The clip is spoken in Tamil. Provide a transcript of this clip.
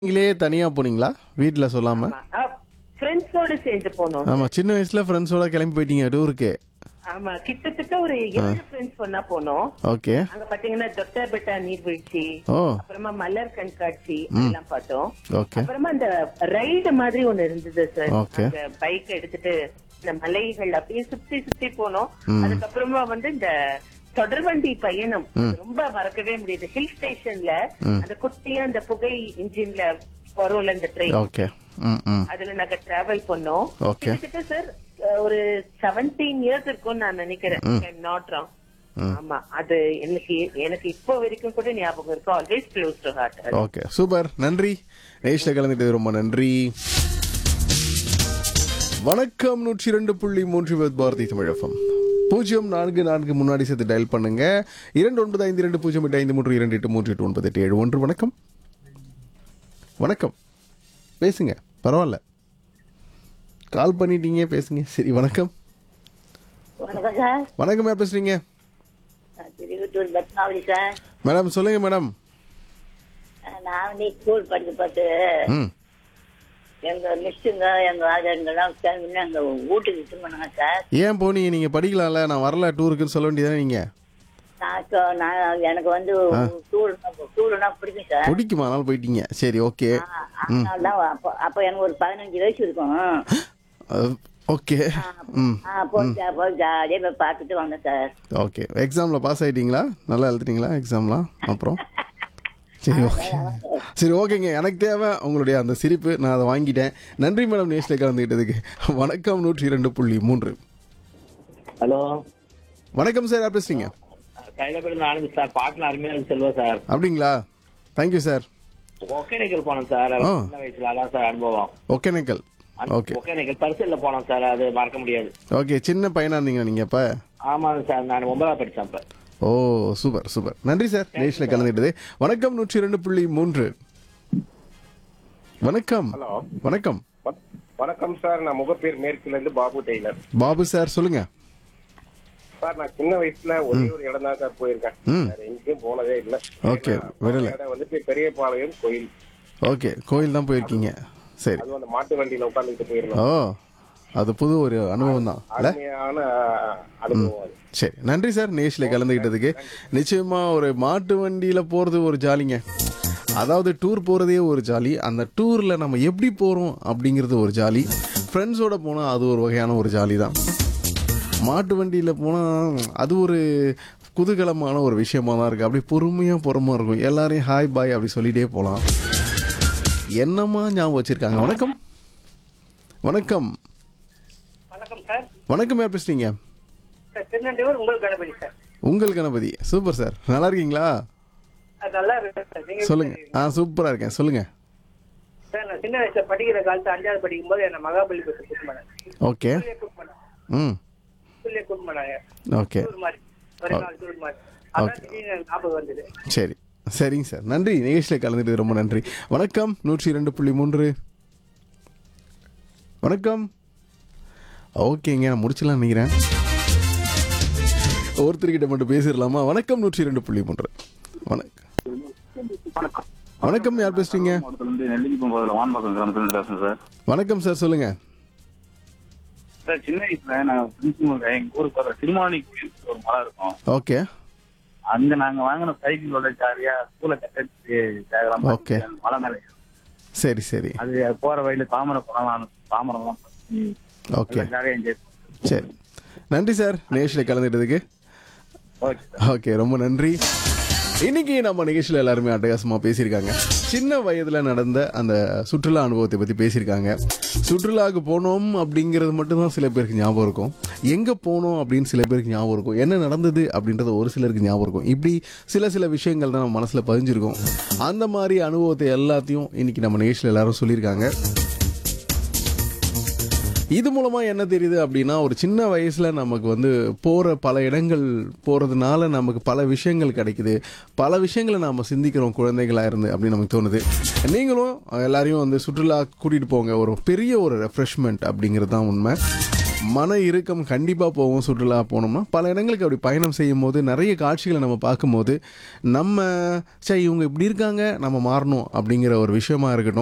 நீங்களே தனியா போனீங்களா வீட்ல சொல்லாம ஃப்ரெண்ட்ஸோட சேர்ந்து போனோம் ஆமா சின்ன வயசுல ஃப்ரெண்ட்ஸோட கிளம்பி போயிட்டீங்க டூருக்கு ஆமா கிட்டத்தட்ட ஒரு ஏழு ஃப்ரெண்ட்ஸ் ஒன்னா போனோம் ஓகே அங்க பாத்தீங்கன்னா தொட்டபெட்டா நீர்வீழ்ச்சி ஓ அப்புறமா மலர் கண்காட்சி அதெல்லாம் பார்த்தோம் ஓகே அப்புறமா அந்த ரைடு மாதிரி ஒண்ணு இருந்தது சார் Okay. அந்த பைக் எடுத்துட்டு இந்த மலைகள் அப்படியே சுத்தி சுத்தி போனோம் அதுக்கப்புறமா வந்து இந்த தொடர்வண்டி பயணம் அது ரொம்ப மறக்கவே முடியாது ஹில் ஸ்டேஷன்ல அந்த குட்டியா அந்த புகை இன்ஜின்ல வரும்ல இந்த ட்ரெயின் ஓகே ம் ம் அதுல நாங்க டிராவல் பண்ணோம் Okay. கிட்டத்தட்ட சார் ஒரு செவன்டீன் இயர்ஸ் இருக்கும்னு நான் நினைக்கிறேன் நாட் ராங் ஆமா அது எனக்கு எனக்கு இப்போ வரைக்கும் கூட ஞாபகம் இருக்கு always close to heart okay super நன்றி நேஷ்ல கலந்துட்டது ரொம்ப நன்றி வணக்கம் நூற்றி ரெண்டு புள்ளி மூன்று வித் பாரதி தமிழகம் பூஜ்ஜியம் நான்கு நான்கு முன்னாடி சேர்த்து டயல் பண்ணுங்க இரண்டு ஒன்பது ஐந்து இரண்டு பூஜ்ஜியம் எட்டு ஐந்து மூன்று இரண்டு எட்டு மூன்று எட்டு ஒன்பது எட்டு ஏழு ஒன்று வணக்கம் வணக்கம் பேசுங்க பரவாயில்ல கால் பண்ணிட்டீங்க பேசுங்க சரி வணக்கம் வணக்கம் சார் வணக்கம் யார் பேசுறீங்க நான் திருவத்தூர் பத்மாவதி சார் மேடம் சொல்லுங்க மேடம் நான் வந்து ஸ்கூல் படிக்க பார்த்து ம் எங்க மிஸ்ஸுங்க எங்க ஆதரங்கெல்லாம் கிளம்பி அங்க வீட்டுக்கு இது பண்ணாங்க சார் ஏன் போனீங்க நீங்க படிக்கலாம்ல நான் வரல டூருக்குன்னு சொல்ல வேண்டியதானே நீங்க நான் இப்போ நான் எனக்கு வந்து டூர் டூர்னா பிடிக்கும் சார் பிடிக்குமா அதனால போயிட்டீங்க சரி ஓகே அதனால தான் அப்போ அப்போ எனக்கு ஒரு பதினஞ்சு வயசு இருக்கும் ஓகே ம் ஆ, போய் ஜா- போய் ஜாலியாக போய் பார்த்துட்டு வந்தேன் சார் ஓகே எக்ஸாமில் பாஸ் ஆயிட்டீங்களா நல்லா எழுதுறீங்களா எக்ஸாம்லாம் அப்புறம் சரி ஓகே சரி ஓகேங்க எனக்கு தேவை உங்களுடைய அந்த சிரிப்பு நான் அதை வாங்கிட்டேன் நன்றி மேடம் நேஷில் கலந்துக்கிட்டதுக்கு வணக்கம் நூற்றி இரண்டு புள்ளி மூன்று ஹலோ வணக்கம் சார் யார் பேசுறீங்க கைலப்பேடு ஆனந்த் சார் பாட்டில் அருமையா இருக்கு செல்வா சார் அப்படிங்களா தேங்க்யூ சார் ஒகேனக்கல் போனோம் சார் ஆ. சின்ன வயசுல அதான் சார் அனுபவம் ஒகேனக்கல் ஓகே ஒகேனக்கல் பரிசல்ல போனோம் சார் அது மறக்க முடியாது ஓகே சின்ன பையனா இருந்தீங்க நீங்கள் இப்போ ஆமாங்க சார் நான் ஒன்பதாவது படிச்சேன் இப்ப ஓ சூப்பர் சூப்பர் நன்றி சார் நேஷில் கலந்துக்கிட்டது வணக்கம் நூற்றி ரெண்டு புள்ளி மூன்று வணக்கம் ஹலோ வணக்கம் வ- வணக்கம் சார் நான் முகப்பேர் மேற்குல இருந்து பாபு டெய்லர் பாபு சார் சொல்லுங்க சார் நான் சின்ன வயசுல ஒரே ஒரு இடம் தான் சார் போயிருக்கேன் ம். வேற எங்கேயும் போனதே இல்ல Okay, ஏன்னா, விடல. போன இடம் வந்துட்டு பெரியபாளையம் கோயில் ஓகே கோயில் தான் போயிருக்கீங்க சரி அதுவும் அந்த மாட்டு வண்டியில உட்காந்துட்டு ஓ போயிருந்தோம் அது புது ஒரு அனுபவம் தான் இல்ல அருமையான அஹ், அனுபவம் அது சரி நன்றி சார் நேஷில் கலந்துக்கிட்டதுக்கு நிச்சயமா ஒரு மாட்டு வண்டியில போறது ஒரு ஜாலிங்க அதாவது டூர் போறதே ஒரு ஜாலி அந்த டூர்ல நம்ம எப்படி போறோம் அப்படிங்கிறது ஒரு ஜாலி ஃப்ரெண்ட்ஸோட போனா அது ஒரு வகையான ஒரு ஜாலி தான் மாட்டு வண்டியில் போனால் அது ஒரு குதூகலமான ஒரு விஷயமா தான் இருக்குது அப்படியே பொறுமையாக பொறுமையாக இருக்கும் எல்லாரையும் ஹாய் பாய் அப்படி சொல்லிட்டே போகலாம் என்னம்மா ஞாபகம் வச்சுருக்காங்க வணக்கம் வணக்கம் வணக்கம் சார் வணக்கம் யார் பேசுறீங்க சார் திருநெல்வேலூர் உங்கள் கணபதி சார் உங்கள் கணபதி சூப்பர் சார் நல்லா இருக்கீங்களா அது நல்லா இருக்கு சார் நீங்க சொல்லுங்க ஆ சூப்பராக இருக்கேன் சொல்லுங்க சார் நான் சின்ன வயசுல படிக்கிற காலத்து அஞ்சாவது படிக்கும் போது என்ன மகாபலிபுரத்தை கூட்டு போனேன் ஓகே கூட்டு போனேன் ம் ஸ்கூல்லே கூட்டு போனாங்க ஓகே டூர் மாதிரி ஒரு நாள் டூர் மாதிரி அதான் திடீர்னு எனக்கு ஞாபகம் வந்தது சரி சரிங்க சார் நன்றி நிகழ்ச்சியில் கலந்துட்டு ரொம்ப நன்றி வணக்கம் நூற்றி ரெண்டு புள்ளி மூன்று வணக்கம் ஓகேங்க நான் முடிச்சலாம் நினைக்கிறேன் ஒருத்தர்கிட்ட மட்டும் பேசிடலாமா வணக்கம் நூற்றி ரெண்டு புள்ளி மூன்று வணக்கம் வணக்கம் யார் பேசுறீங்க மாவட்டத்திலிருந்து நெல்லிக்கு போகும்போது வான்பாக்கம் கிராமத்துல பேசுறேன் சார் வணக்கம் சார் சொல்லுங்க சார் சின்ன வயசுல நான் ஃப்ரெண்ட்ஸுங்க எங்க ஊருக்கு போற திருமாவளி கோயிலுக்கு ஒரு மலை இருக்கும் ஓகே அங்க நாங்க வாங்கின சைக்கிளோட ஜாலியா ஸ்கூல கட்டடிச்சு ஜாகலாம் Okay. மலை மேல சரி சரி அது போற வழியில தாமரை பழம் தாமரம் எல்லாம் ஓகே ஜாலியா என்ஜாய் சரி நன்றி சார் நேஷில் கலந்துட்டதுக்கு ஓகே ஓகே ரொம்ப நன்றி இன்னைக்கு நம்ம நிகழ்ச்சியில் எல்லாருமே அட்டகாசமாக பேசியிருக்காங்க சின்ன வயதில் நடந்த அந்த சுற்றுலா அனுபவத்தை பற்றி பேசியிருக்காங்க சுற்றுலாவுக்கு போனோம் அப்படிங்கிறது மட்டும்தான் சில பேருக்கு ஞாபகம் இருக்கும் எங்கே போனோம் அப்படின்னு சில பேருக்கு ஞாபகம் இருக்கும் என்ன நடந்தது அப்படின்றது ஒரு சிலருக்கு ஞாபகம் இருக்கும் இப்படி சில சில விஷயங்கள் தான் நம்ம மனசில் பதிஞ்சிருக்கும் அந்த மாதிரி அனுபவத்தை எல்லாத்தையும் இன்னைக்கு நம்ம நிகழ்ச்சியில் எல்லாரும் சொல்லியிருக்காங்க இது மூலமா என்ன தெரியுது அப்படின்னா ஒரு சின்ன வயசுல நமக்கு வந்து போற பல இடங்கள் போறதுனால நமக்கு பல விஷயங்கள் கிடைக்குது பல விஷயங்களை நாம சிந்திக்கிறோம் குழந்தைகளா இருந்து அப்படின்னு நமக்கு தோணுது நீங்களும் எல்லாரையும் வந்து சுற்றுலா கூட்டிட்டு போங்க ஒரு பெரிய ஒரு ரெஃப்ரெஷ்மெண்ட் அப்படிங்கிறது தான் உண்மை மன இறுக்கம் கண்டிப்பாக போவோம் சுற்றுலா போனோம்னா பல இடங்களுக்கு அப்படி பயணம் செய்யும் போது நிறைய காட்சிகளை நம்ம பார்க்கும்போது நம்ம சரி இவங்க இப்படி இருக்காங்க நம்ம மாறணும் அப்படிங்கிற ஒரு விஷயமா இருக்கட்டும்